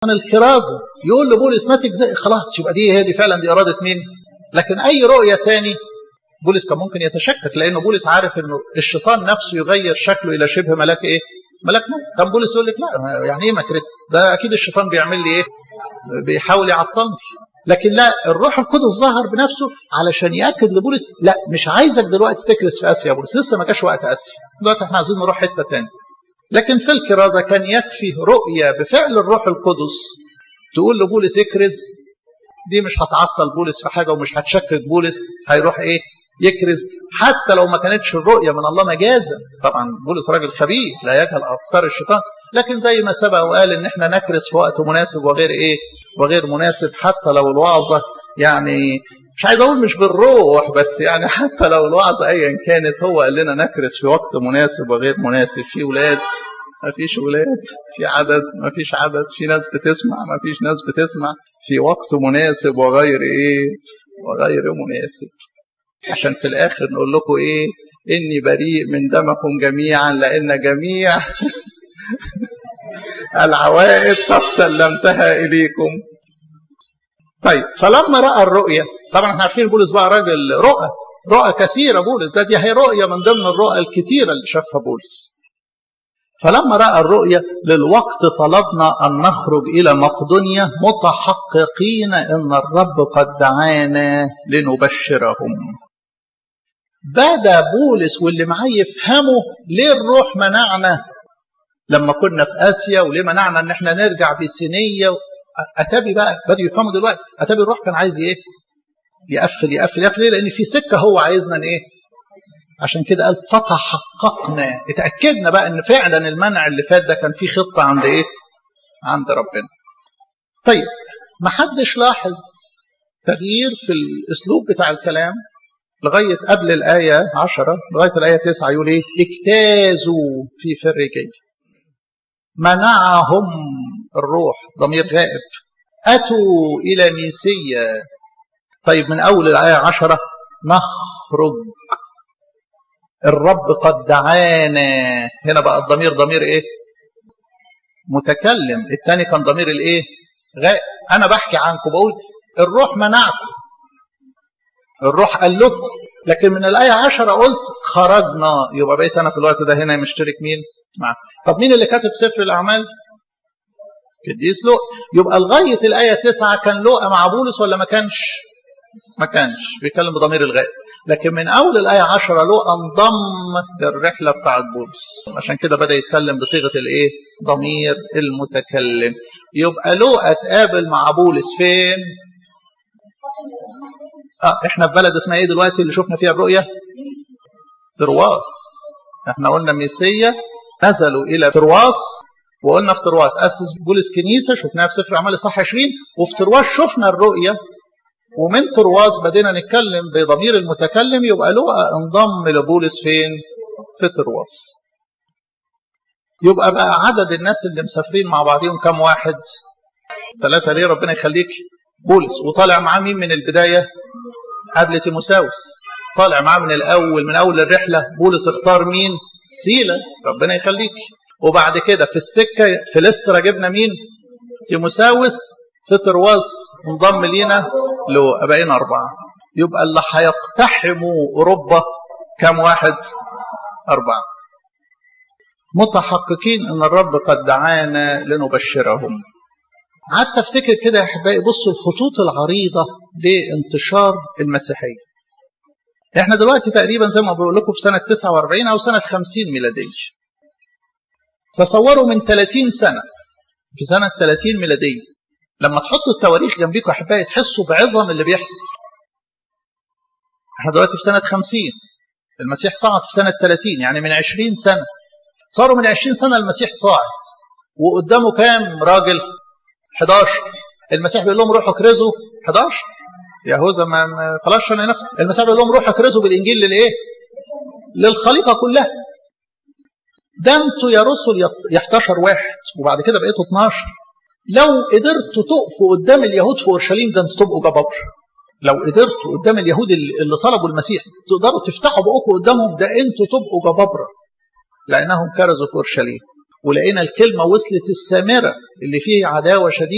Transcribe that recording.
من الكرازة يقول لبولس ما تجزئ خلاص يبقى دي هي دي فعلا دي إرادة مين لكن أي رؤية تاني بولس كان ممكن يتشكك لأنه بولس عارف أنه الشيطان نفسه يغير شكله إلى شبه ملاك إيه ملاك موت كان بولس يقول لك لا يعني إيه مكرس ده أكيد الشيطان بيعمل لي إيه بيحاول يعطلني لكن لا الروح القدس ظهر بنفسه علشان ياكد لبولس لا مش عايزك دلوقتي تكرس في اسيا يا بولس لسه ما كانش وقت اسيا دلوقتي احنا عايزين نروح حته تاني لكن في الكرازه كان يكفي رؤيه بفعل الروح القدس تقول لبولس اكرز دي مش هتعطل بولس في حاجه ومش هتشكك بولس هيروح ايه يكرز حتى لو ما كانتش الرؤيه من الله مجازا طبعا بولس راجل خبير لا يجهل افكار الشيطان لكن زي ما سبق وقال ان احنا نكرز في وقت مناسب وغير ايه وغير مناسب حتى لو الوعظه يعني مش عايز اقول مش بالروح بس يعني حتى لو الوعظه ايا كانت هو قال لنا نكرز في وقت مناسب وغير مناسب في ولاد ما فيش ولاد في عدد ما فيش عدد في ناس بتسمع ما فيش ناس بتسمع في وقت مناسب وغير ايه وغير مناسب عشان في الاخر نقول لكم ايه اني بريء من دمكم جميعا لان جميع العوائد قد سلمتها اليكم طيب فلما راى الرؤيه طبعا احنا عارفين بولس بقى راجل رؤى رؤى كثيره بولس ده دي هي رؤيه من ضمن الرؤى الكثيره اللي شافها بولس فلما راى الرؤيه للوقت طلبنا ان نخرج الى مقدونيا متحققين ان الرب قد دعانا لنبشرهم بدا بولس واللي معاه يفهموا ليه الروح منعنا لما كنا في اسيا وليه منعنا ان احنا نرجع بسينيه اتابي بقى بدوا يفهموا دلوقتي اتابي الروح كان عايز ايه يقفل يقفل يقفل ليه لان في سكه هو عايزنا ايه عشان كده قال فتحققنا اتاكدنا بقى ان فعلا المنع اللي فات ده كان فيه خطه عند ايه عند ربنا طيب ما حدش لاحظ تغيير في الاسلوب بتاع الكلام لغايه قبل الايه 10 لغايه الايه 9 يقول ايه اجتازوا في فرجيه منعهم الروح ضمير غائب أتوا إلى ميسية طيب من أول الآية عشرة نخرج الرب قد دعانا هنا بقى الضمير ضمير إيه متكلم الثاني كان ضمير الإيه غائب أنا بحكي عنكم بقول الروح منعكم الروح قال لكم لكن من الآية عشرة قلت خرجنا يبقى بقيت أنا في الوقت ده هنا مشترك مين معه طب مين اللي كاتب سفر الأعمال قديس لوقا يبقى لغاية الآية تسعة كان لوقا مع بولس ولا ما كانش ما كانش بيتكلم بضمير الغائب لكن من أول الآية عشرة لوقا انضم للرحلة بتاعت بولس عشان كده بدأ يتكلم بصيغة الإيه ضمير المتكلم يبقى لوقا اتقابل مع بولس فين اه احنا في بلد اسمها ايه دلوقتي اللي شفنا فيها الرؤية ترواس احنا قلنا ميسية نزلوا الى ترواس وقلنا في ترواس اسس بولس كنيسه شفناها في سفر اعمال اصحاح 20 وفي ترواس شفنا الرؤيه ومن ترواس بدينا نتكلم بضمير المتكلم يبقى لوقا انضم لبولس فين؟ في ترواس. يبقى بقى عدد الناس اللي مسافرين مع بعضهم كم واحد؟ ثلاثة ليه ربنا يخليك؟ بولس وطالع معاه مين من البداية؟ قبل تيموساوس طالع معاه من الأول من أول الرحلة بولس اختار مين؟ سيلا ربنا يخليك وبعد كده في السكة في لسترا جبنا مين تيموساوس في ترواس انضم لينا لو بقينا أربعة يبقى اللي هيقتحموا أوروبا كم واحد أربعة متحققين أن الرب قد دعانا لنبشرهم قعدت افتكر كده يا احبائي بصوا الخطوط العريضه لانتشار المسيحيه. احنا دلوقتي تقريبا زي ما بقول لكم في سنه 49 او سنه 50 ميلاديه. تصوروا من 30 سنة في سنة 30 ميلادية لما تحطوا التواريخ جنبيكم أحبائي تحسوا بعظم اللي بيحصل احنا دلوقتي في سنة 50 المسيح صعد في سنة 30 يعني من 20 سنة صاروا من 20 سنة المسيح صاعد وقدامه كام راجل 11 المسيح بيقول لهم روحوا اكرزوا 11 يهوذا ما خلاص عشان نفسه المسيح بيقول لهم روحوا اكرزوا بالانجيل للايه؟ للخليقه كلها ده انتوا يا رسل يا 11 واحد وبعد كده بقيتوا 12 لو قدرتوا تقفوا قدام اليهود في اورشليم ده انتوا تبقوا جبابره لو قدرتوا قدام اليهود اللي صلبوا المسيح تقدروا تفتحوا بقكم قدامهم ده انتوا تبقوا جبابره لانهم كرزوا في اورشليم ولقينا الكلمه وصلت السامره اللي فيه عداوه شديده